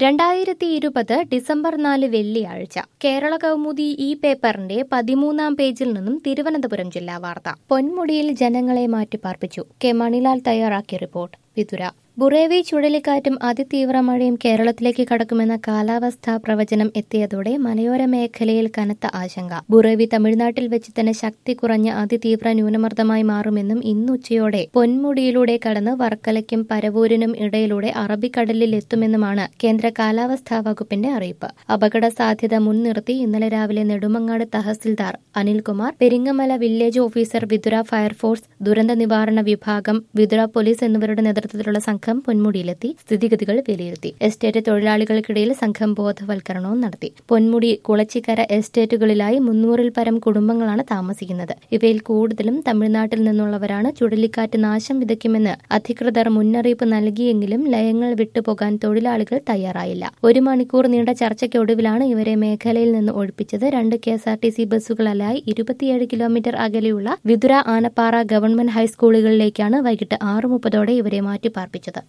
രണ്ടായിരത്തി ഇരുപത് ഡിസംബർ നാല് വെള്ളിയാഴ്ച കേരള കൗമുദി ഈ പേപ്പറിന്റെ പതിമൂന്നാം പേജിൽ നിന്നും തിരുവനന്തപുരം ജില്ലാ വാർത്ത പൊന്മുടിയിൽ ജനങ്ങളെ മാറ്റിപ്പാർപ്പിച്ചു കെ മണിലാൽ തയ്യാറാക്കിയ റിപ്പോർട്ട് വിതുര ബുറേവി ചുഴലിക്കാറ്റും അതിതീവ്ര മഴയും കേരളത്തിലേക്ക് കടക്കുമെന്ന കാലാവസ്ഥാ പ്രവചനം എത്തിയതോടെ മലയോര മേഖലയിൽ കനത്ത ആശങ്ക ബുറേവി തമിഴ്നാട്ടിൽ വെച്ച് തന്നെ ശക്തി കുറഞ്ഞ അതിതീവ്ര ന്യൂനമർദ്ദമായി മാറുമെന്നും ഇന്നുച്ചയോടെ പൊന്മുടിയിലൂടെ കടന്ന് വർക്കലയ്ക്കും പരവൂരിനും ഇടയിലൂടെ അറബിക്കടലിൽ എത്തുമെന്നുമാണ് കേന്ദ്ര കാലാവസ്ഥാ വകുപ്പിന്റെ അറിയിപ്പ് അപകട സാധ്യത മുൻനിർത്തി ഇന്നലെ രാവിലെ നെടുമങ്ങാട് തഹസിൽദാർ Anilkumar Peringamala village officer Vithura fire force ദുരന്ത നിവാരണ വിഭാഗം വിതുര പോലീസ് എന്നിവരുടെ നേതൃത്വത്തിലുള്ള സംഘം പൊന്മുടിയിലെത്തി സ്ഥിതിഗതികൾ വിലയിരുത്തി എസ്റ്റേറ്റ് തൊഴിലാളികൾക്കിടയിൽ സംഘം ബോധവൽക്കരണവും നടത്തി പൊന്മുടി കുളച്ചിക്കര എസ്റ്റേറ്റുകളിലായി മുന്നൂറിൽ പരം കുടുംബങ്ങളാണ് താമസിക്കുന്നത് ഇവയിൽ കൂടുതലും തമിഴ്നാട്ടിൽ നിന്നുള്ളവരാണ് ചുഴലിക്കാറ്റ് നാശം വിതയ്ക്കുമെന്ന് അധികൃതർ മുന്നറിയിപ്പ് നൽകിയെങ്കിലും ലയങ്ങൾ വിട്ടുപോകാൻ തൊഴിലാളികൾ തയ്യാറായില്ല ഒരു മണിക്കൂർ നീണ്ട ചർച്ചയ്ക്കൊടുവിലാണ് ഇവരെ മേഖലയിൽ നിന്ന് ഒഴിപ്പിച്ചത് രണ്ട് K S R T C ബസ്സുകളായി ഇരുപത്തിയേഴ് കിലോമീറ്റർ അകലെയുള്ള വിതുര ആനപ്പാറ ഗവൺമെന്റ് ഹൈസ്കൂളുകളിലേക്കാണ് വൈകിട്ട് ആറ് മുപ്പതോടെ ഇവരെ മാറ്റിപ്പാർപ്പിച്ചത്